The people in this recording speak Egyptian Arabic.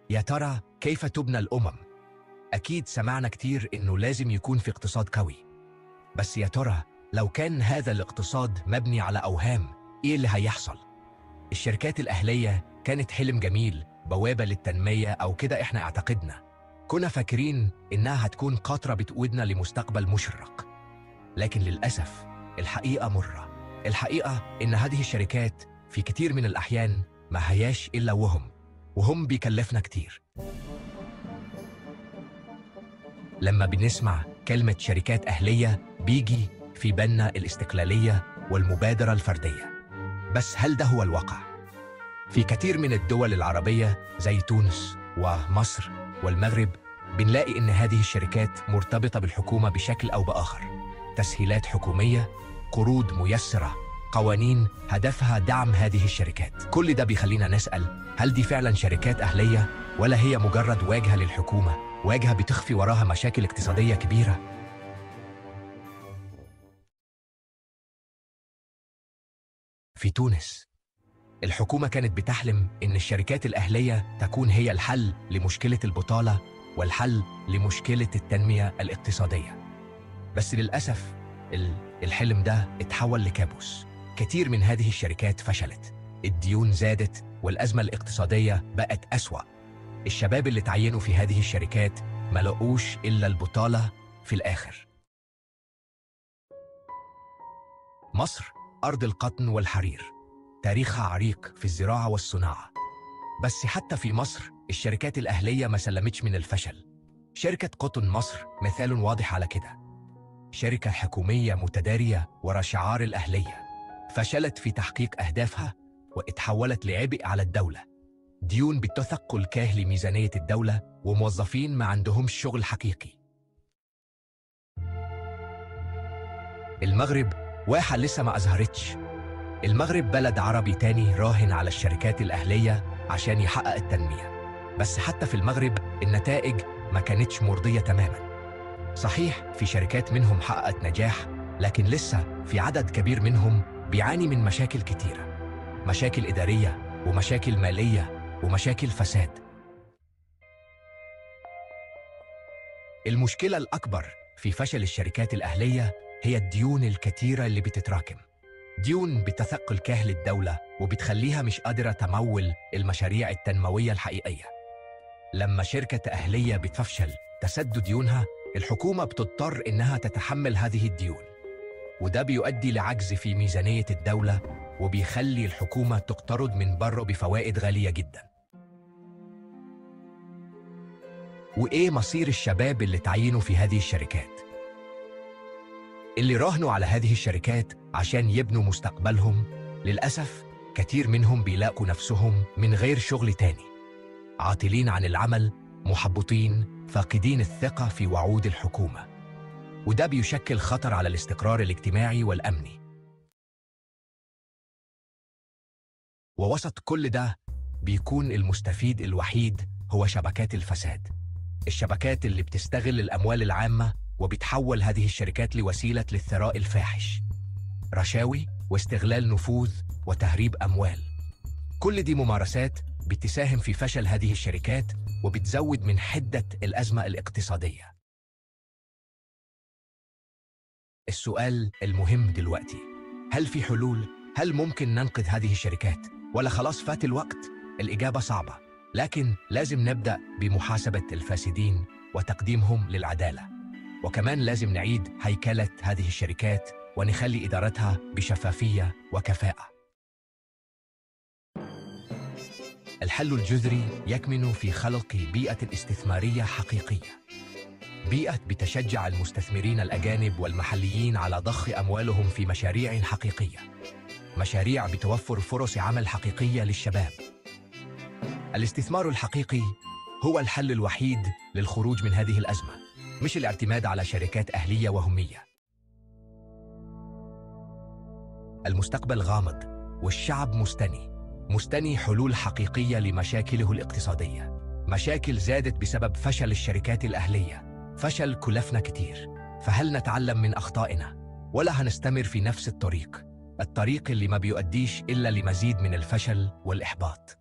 يا ترى كيف تبنى الأمم؟ أكيد سمعنا كتير إنه لازم يكون في اقتصاد قوي بس يا ترى لو كان هذا الاقتصاد مبني على أوهام إيه اللي هيحصل؟ الشركات الأهلية كانت حلم جميل بوابة للتنمية أو كده إحنا اعتقدنا كنا فاكرين إنها هتكون قطرة بتقودنا لمستقبل مشرق لكن للأسف الحقيقة مرة الحقيقة إن هذه الشركات في كتير من الأحيان ما هياش إلا وهم وهم بيكلفنا كتير لما بنسمع كلمة شركات أهلية بيجي في بالنا الاستقلالية والمبادرة الفردية بس هل ده هو الواقع؟ في كتير من الدول العربية زي تونس ومصر والمغرب بنلاقي إن هذه الشركات مرتبطة بالحكومة بشكل أو بآخر تسهيلات حكومية قروض ميسرة قوانين هدفها دعم هذه الشركات كل ده بيخلينا نسأل هل دي فعلا شركات أهلية ولا هي مجرد واجهة للحكومة واجهة بتخفي وراها مشاكل اقتصادية كبيرة في تونس الحكومة كانت بتحلم إن الشركات الأهلية تكون هي الحل لمشكلة البطالة والحل لمشكلة التنمية الاقتصادية بس للأسف الحلم ده اتحول لكابوس كتير من هذه الشركات فشلت الديون زادت والأزمة الاقتصادية بقت أسوأ الشباب اللي تعينوا في هذه الشركات ما لقوش إلا البطالة في الآخر مصر أرض القطن والحرير تاريخها عريق في الزراعة والصناعة بس حتى في مصر الشركات الأهلية ما سلمتش من الفشل شركة قطن مصر مثال واضح على كده شركة حكومية متدارية ورا شعار الأهلية فشلت في تحقيق أهدافها واتحولت لعبء على الدولة ديون بتثقل كاه لميزانية الدولة وموظفين ما عندهمش شغل حقيقي المغرب واحة لسه ما أظهرتش المغرب بلد عربي تاني راهن على الشركات الأهلية عشان يحقق التنمية بس حتى في المغرب النتائج ما كانتش مرضية تماما صحيح في شركات منهم حققت نجاح لكن لسه في عدد كبير منهم بيعاني من مشاكل كتيرة مشاكل إدارية ومشاكل مالية ومشاكل فساد المشكلة الأكبر في فشل الشركات الأهلية هي الديون الكتيرة اللي بتتراكم ديون بتثقل كاهل الدولة وبتخليها مش قادرة تمول المشاريع التنموية الحقيقية لما شركة أهلية بتفشل تسد ديونها الحكومة بتضطر إنها تتحمل هذه الديون وده بيؤدي لعجز في ميزانية الدولة وبيخلي الحكومة تقترض من بره بفوائد غالية جدا وإيه مصير الشباب اللي تعينوا في هذه الشركات؟ اللي راهنوا على هذه الشركات عشان يبنوا مستقبلهم للأسف كتير منهم بيلاقوا نفسهم من غير شغل تاني عاطلين عن العمل محبطين فاقدين الثقة في وعود الحكومة وده بيشكل خطر على الاستقرار الاجتماعي والأمني ووسط كل ده بيكون المستفيد الوحيد هو شبكات الفساد الشبكات اللي بتستغل الأموال العامة وبتحول هذه الشركات لوسيلة للثراء الفاحش رشاوي واستغلال نفوذ وتهريب أموال كل دي ممارسات بتساهم في فشل هذه الشركات وبتزود من حدة الأزمة الاقتصادية السؤال المهم دلوقتي هل في حلول؟ هل ممكن ننقذ هذه الشركات؟ ولا خلاص فات الوقت؟ الإجابة صعبة لكن لازم نبدأ بمحاسبة الفاسدين وتقديمهم للعدالة وكمان لازم نعيد هيكلة هذه الشركات ونخلي إدارتها بشفافية وكفاءة الحل الجذري يكمن في خلق بيئة استثمارية حقيقية بيئة بتشجع المستثمرين الأجانب والمحليين على ضخ أموالهم في مشاريع حقيقية مشاريع بتوفر فرص عمل حقيقية للشباب الاستثمار الحقيقي هو الحل الوحيد للخروج من هذه الأزمة مش الاعتماد على شركات أهلية وهمية المستقبل غامض والشعب مستني مستني حلول حقيقية لمشاكله الاقتصادية مشاكل زادت بسبب فشل الشركات الأهلية فشل كلفنا كتير فهل نتعلم من أخطائنا ولا هنستمر في نفس الطريق الطريق اللي ما بيؤديش إلا لمزيد من الفشل والإحباط